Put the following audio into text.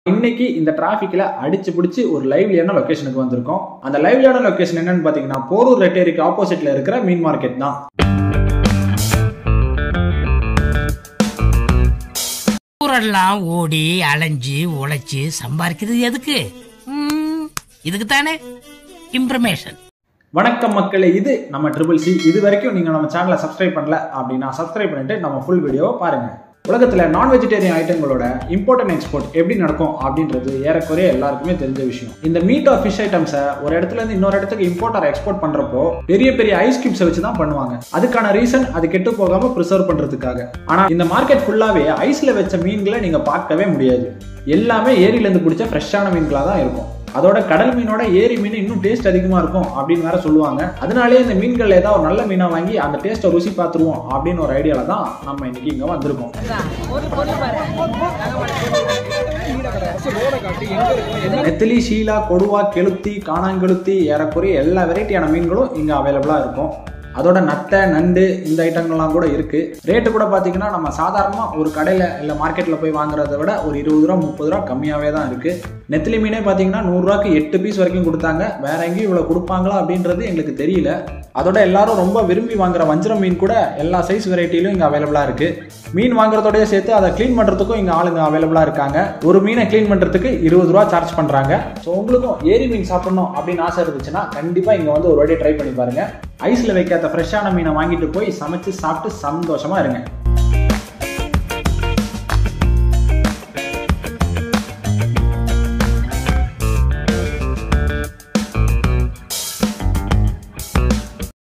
இன்னைக்கு இந்த டிராஃபிக்ல அடிச்சு பிடிச்சி ஒரு லைவ்லியான லொகேஷனுக்கு வந்திருக்கோம் அந்த லைவ்லியான லொகேஷன் என்னன்னு பாத்தீங்கன்னா போரூர் ரெட்டேரிக்கு ஆப்போசிட்ல இருக்கிற மீன் மார்க்கெட் தான் ஊரெல்லாம் ஓடி அலைஞ்சு உழைச்சு சம்பாதிக்கிறது எதுக்கு ம், இதுக்கு தானே இன்ஃபர்மேஷன் வணக்கம் மக்களே இது நம்ம ட்ரிபிள் சி இது வரைக்கும் நீங்க நம்ம சேனலை சப்ஸ்கிரைப் பண்ணல அப்படின்னா சப்ஸ்கிரைப் பண்ணிட்டு நம்ம ஃபுல் வீடியோவை பாருங்க உலகத்துல நான் வெஜிடேரியன் ஐட்டங்களோட இம்போர்ட் அண்ட் எக்ஸ்போர்ட் எப்படி நடக்கும் அப்படின்றது ஏறக்குறைய எல்லாருக்குமே தெரிஞ்ச விஷயம் இந்த மீட் ஆர் ஃபிஷ் ஐட்டம்ஸை ஒரு இடத்துல இருந்து இன்னொரு இடத்துக்கு இம்போர்ட் ஆர் எக்ஸ்போர்ட் பண்றப்போ பெரிய பெரிய ஐஸ் கியூப்ஸை வச்சு தான் பண்ணுவாங்க அதுக்கான ரீசன் அது கெட்டு போகாம ப்ரிசர்வ் பண்றதுக்காக ஆனா இந்த மார்க்கெட் ஃபுல்லாவே ஐஸ்ல வச்ச மீன்களை நீங்க பார்க்கவே முடியாது எல்லாமே ஏரியில இருந்து பிடிச்ச ஃப்ரெஷ்ஷான மீன்களா தான் இருக்கும் அதோட கடல் மீனோட ஏரி மீன் இன்னும் டேஸ்ட் அதிகமா இருக்கும் அப்படின்னு வேற சொல்லுவாங்க அதனாலே இந்த மீன்கள் ஏதாவது ஒரு நல்ல மீனா வாங்கி அந்த டேஸ்ட்டை ருசி பார்த்துருவோம் அப்படின்னு ஒரு ஐடியால தான் நம்ம இன்னைக்கு இங்க வந்திருக்கோம் நெத்திலி ஷீலா கொடுவா கெளுத்தி காணாங்கெளுத்தி ஏறக்குறைய எல்லா வெரைட்டியான மீன்களும் இங்க அவைலபிளா இருக்கும் அதோட நத்தை நண்டு இந்த ஐட்டங்கள்லாம் கூட இருக்கு ரேட்டு கூட பாத்தீங்கன்னா நம்ம சாதாரணமா ஒரு கடையில இல்ல மார்க்கெட்ல போய் வாங்குறத விட ஒரு இருபது ரூபா முப்பது ரூபா கம்மியாவே தான் இருக்கு நெத்திலி மீனே பாத்தீங்கன்னா நூறுரூவாக்கு எட்டு பீஸ் வரைக்கும் கொடுத்தாங்க வேற எங்கேயும் இவ்வளவு கொடுப்பாங்களா அப்படின்றது எங்களுக்கு தெரியல அதோட எல்லாரும் ரொம்ப விரும்பி வாங்குற வஞ்சிரம் மீன் கூட எல்லா சைஸ் வெரைட்டிலும் இங்க அவைலபிளா இருக்கு மீன் வாங்குறதோடய சேர்த்து அதை க்ளீன் பண்றதுக்கும் இங்க ஆளுங்க அவைலபிளா இருக்காங்க ஒரு மீனை க்ளீன் பண்றதுக்கு இருபது ரூபா சார்ஜ் பண்றாங்க ஸோ உங்களுக்கும் ஏரி மீன் சாப்பிடணும் அப்படின்னு ஆசை இருந்துச்சுன்னா கண்டிப்பா இங்க வந்து ஒரு வாட்டி ட்ரை பண்ணி பாருங்க ஐஸ்ல வைக்காத ஃப்ரெஷ்ஷான மீனை வாங்கிட்டு போய் சமைச்சு சாப்பிட்டு சந்தோஷமா இருங்க